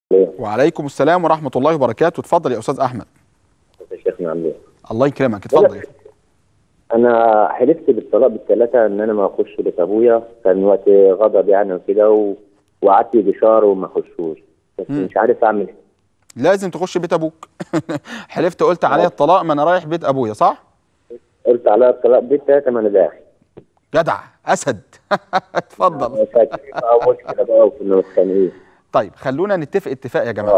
وعليكم السلام ورحمه الله وبركاته اتفضل يا استاذ احمد يا شيخنا عامل ايه؟ الله يكرمك اتفضل انا حلفت بالطلاق بالثلاثه ان انا ما اخش بيت ابويا كان وقت غضب يعني وكده و... وقعدت يجي شهر وما اخشوش بس مم. مش عارف اعمل إيه. لازم تخش بيت ابوك حلفت قلت عليا الطلاق ما انا رايح بيت ابويا صح قلت عليها الطلاق بالثلاثه ما انا داخل جدع اسد اتفضل مشاكل بقى مشكله بقى وكنا متخانقين طيب خلونا نتفق اتفاق يا جماعه اه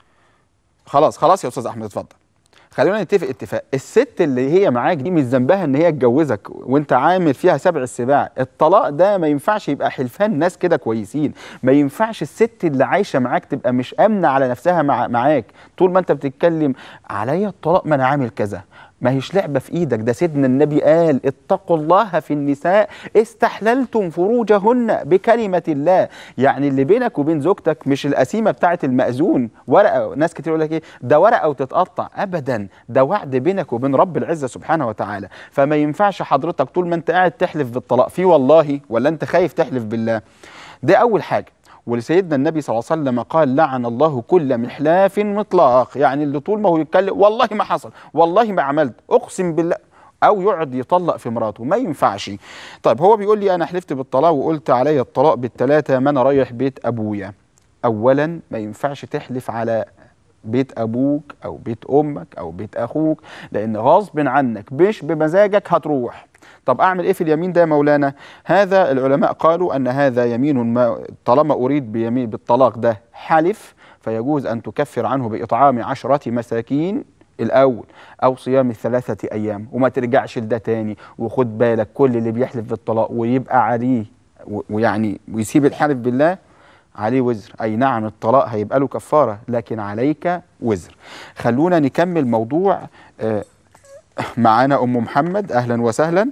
خلاص خلاص يا استاذ احمد اتفضل خلونا نتفق اتفاق الست اللي هي معاك دي مش ذنبها ان هي تجوزك وانت عامل فيها سبع السباع الطلاق ده ما ينفعش يبقى حلفان ناس كده كويسين ما ينفعش الست اللي عايشه معاك تبقى مش امنه على نفسها مع معاك طول ما انت بتتكلم عليا الطلاق ما انا عامل كذا ما هيش لعبه في ايدك ده سيدنا النبي قال اتقوا الله في النساء استحللتم فروجهن بكلمه الله يعني اللي بينك وبين زوجتك مش القسيمه بتاعه المأذون ورقه ناس كتير يقول لك ايه ده ورقه وتتقطع ابدا ده وعد بينك وبين رب العزه سبحانه وتعالى فما ينفعش حضرتك طول ما انت قاعد تحلف بالطلاق في والله ولا انت خايف تحلف بالله ده اول حاجه ولسيدنا النبي صلى الله عليه وسلم قال لعن الله كل محلاف مطلق يعني اللي طول ما هو يتكلم والله ما حصل والله ما عملت اقسم بالله او يقعد يطلق في مراته ما ينفعش طيب هو بيقول لي انا حلفت بالطلاق وقلت عليا الطلاق بالثلاثه ما انا رايح بيت ابويا اولا ما ينفعش تحلف على بيت ابوك او بيت امك او بيت اخوك لان غصب عنك مش بمزاجك هتروح طب اعمل ايه في اليمين ده يا مولانا هذا العلماء قالوا ان هذا يمين ما طالما اريد بيمين بالطلاق ده حلف فيجوز ان تكفر عنه باطعام عشرة مساكين الاول او صيام الثلاثه ايام وما ترجعش لده تاني وخد بالك كل اللي بيحلف بالطلاق ويبقى عليه و- ويعني ويسيب الحلف بالله عليه وزر اي نعم الطلاق هيبقى له كفاره لكن عليك وزر خلونا نكمل موضوع آه، معانا ام محمد اهلا وسهلا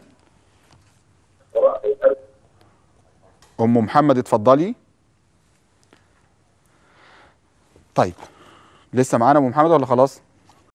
ام محمد اتفضلي طيب لسه معانا ام محمد ولا خلاص